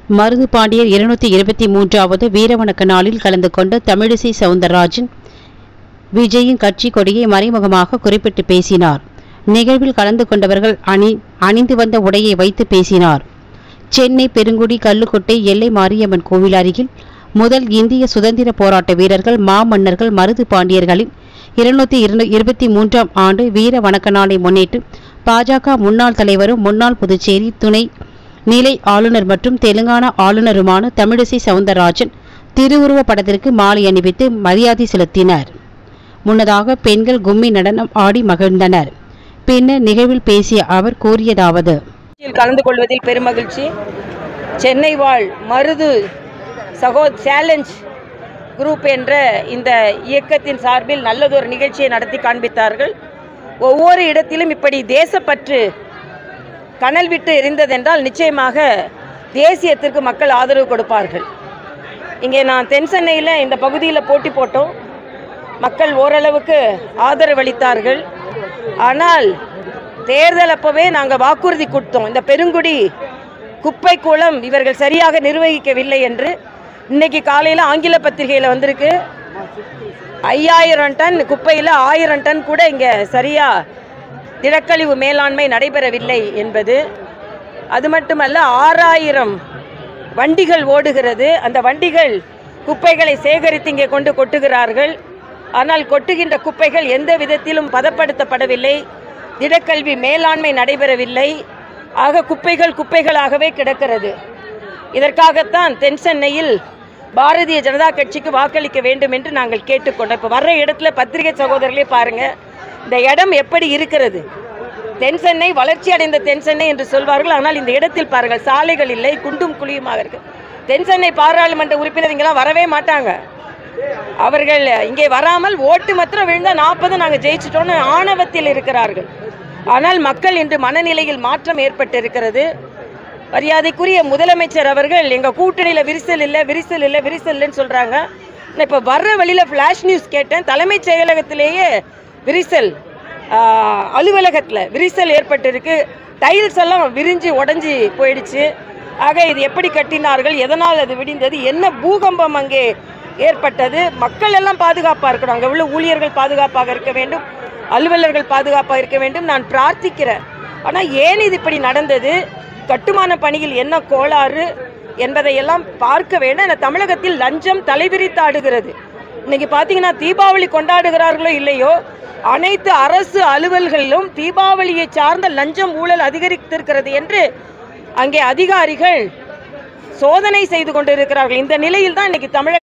மருது பாண்டியர் இருநூத்தி இருபத்தி மூன்றாவது வீரவணக்க நாளில் கலந்து கொண்ட தமிழிசை சவுந்தரராஜன் விஜயின் கட்சி கொடியை மறைமுகமாக குறிப்பிட்டு பேசினார் நிகழ்வில் கலந்து கொண்டவர்கள் அணி அணிந்து வந்த உடையை வைத்து பேசினார் சென்னை பெருங்குடி கல்லுக்கொட்டை எல்லை மாரியம்மன் கோவில் அருகில் முதல் இந்திய சுதந்திர போராட்ட வீரர்கள் மாமன்னர்கள் மருது பாண்டியர்களின் இருநூத்தி இருபத்தி மூன்றாம் ஆண்டு வீர வணக்க நாளை முன்னிட்டு பாஜக முன்னாள் தலைவரும் முன்னாள் புதுச்சேரி துணை நிலை ஆளுநர் மற்றும் தெலுங்கானா ஆளுநருமான தமிழிசை சவுந்தரராஜன் திருவுருவப் படத்திற்கு மாலை அணிவித்து மரியாதை செலுத்தினர் முன்னதாக பெண்கள் கும்மி நடனம் ஆடி மகிழ்ந்தனர் பின்னர் நிகழ்வில் பேசிய அவர் கூறியதாவது நிகழ்ச்சியில் கலந்து கொள்வதில் பெருமகிழ்ச்சி சென்னை வாழ் மருது சகோ சேலஞ்ச் குரூப் என்ற இந்த இயக்கத்தின் சார்பில் நல்லதொரு நிகழ்ச்சியை நடத்தி காண்பித்தார்கள் ஒவ்வொரு இடத்திலும் இப்படி தேசப்பற்று கனல் விட்டு எரிந்ததென்றால் நிச்சயமாக தேசியத்திற்கு மக்கள் ஆதரவு கொடுப்பார்கள் இங்கே நான் தென் சென்னையில் இந்த பகுதியில் போட்டி போட்டோம் மக்கள் ஓரளவுக்கு ஆதரவளித்தார்கள் ஆனால் தேர்தல் அப்பவே நாங்கள் வாக்குறுதி கொடுத்தோம் இந்த பெருங்குடி குப்பை கூலம் இவர்கள் சரியாக நிர்வகிக்கவில்லை என்று இன்னைக்கு காலையில் ஆங்கில பத்திரிகையில் வந்திருக்கு ஐயாயிரம் டன் குப்பையில் ஆயிரம் டன் கூட இங்கே சரியா திடக்கழிவு மேலாண்மை நடைபெறவில்லை என்பது அது மட்டுமல்ல ஆறாயிரம் வண்டிகள் ஓடுகிறது அந்த வண்டிகள் குப்பைகளை சேகரித்து இங்கே கொண்டு கொட்டுகிறார்கள் ஆனால் கொட்டுகின்ற குப்பைகள் எந்த விதத்திலும் பதப்படுத்தப்படவில்லை திடக்கல்வி மேலாண்மை நடைபெறவில்லை ஆக குப்பைகள் குப்பைகளாகவே கிடக்கிறது இதற்காகத்தான் தென் சென்னையில் பாரதிய ஜனதா கட்சிக்கு வாக்களிக்க வேண்டும் என்று நாங்கள் கேட்டுக்கொண்டோம் இப்போ வர்ற இடத்துல பத்திரிகை சகோதரர்களே பாருங்க இந்த இடம் எப்படி இருக்கிறது தென் சென்னை வளர்ச்சி அடைந்த தென் சென்னை என்று சொல்வார்கள் ஆனால் இந்த இடத்தில் பாருங்கள் சாலைகள் இல்லை குண்டும் குழியுமாக இருக்கு தென் சென்னை பாராளுமன்ற உறுப்பினர் இங்கெல்லாம் வரவே மாட்டாங்க அவர்கள் இங்கே வராமல் ஓட்டு மாத்திரம் விழுந்தா நாற்பது நாங்கள் ஜெயிச்சிட்டோம்னு ஆணவத்தில் இருக்கிறார்கள் ஆனால் மக்கள் இன்று மனநிலையில் மாற்றம் ஏற்பட்டிருக்கிறது மரியாதைக்குரிய முதலமைச்சர் அவர்கள் எங்க கூட்டணியில விரிசல் இல்லை விரிசல் இல்லை விரிசல் இல்லைன்னு சொல்றாங்க நான் இப்போ வர்ற வழியில ஃபிளாஷ் நியூஸ் கேட்டேன் தலைமைச் செயலகத்திலேயே விரிசல் ஆஹ், அலுவலகத்துல விரிசல் ஏற்பட்டிருக்கு டைல்ஸ் எல்லாம் விரிஞ்சு உடைஞ்சு போயிடுச்சு ஆக இது எப்படி கட்டினார்கள் எதனால் அது விடிந்தது என்ன பூகம்பம் அங்கே ஏற்பட்டது மக்கள் எல்லாம் பாதுகாப்பாக இருக்கணும் அங்கே உள்ள ஊழியர்கள் பாதுகாப்பாக இருக்க வேண்டும் அலுவலர்கள் பாதுகாப்பாக இருக்க வேண்டும் நான் பிரார்த்திக்கிறேன் ஆனால் ஏன் இது இப்படி நடந்தது கட்டுமான பணியில் என்ன கோளாறு என்பதையெல்லாம் பார்க்க வேண்டும் இந்த தமிழகத்தில் லஞ்சம் தலைவிரித்தாடுகிறது இன்னைக்கு பார்த்தீங்கன்னா தீபாவளி கொண்டாடுகிறார்களோ இல்லையோ அனைத்து அரசு அலுவல்களிலும் தீபாவளியை சார்ந்த லஞ்சம் ஊழல் அதிகரித்திருக்கிறது என்று அங்கே அதிகாரிகள் சோதனை செய்து கொண்டிருக்கிறார்கள் இந்த நிலையில் தான் இன்னைக்கு தமிழக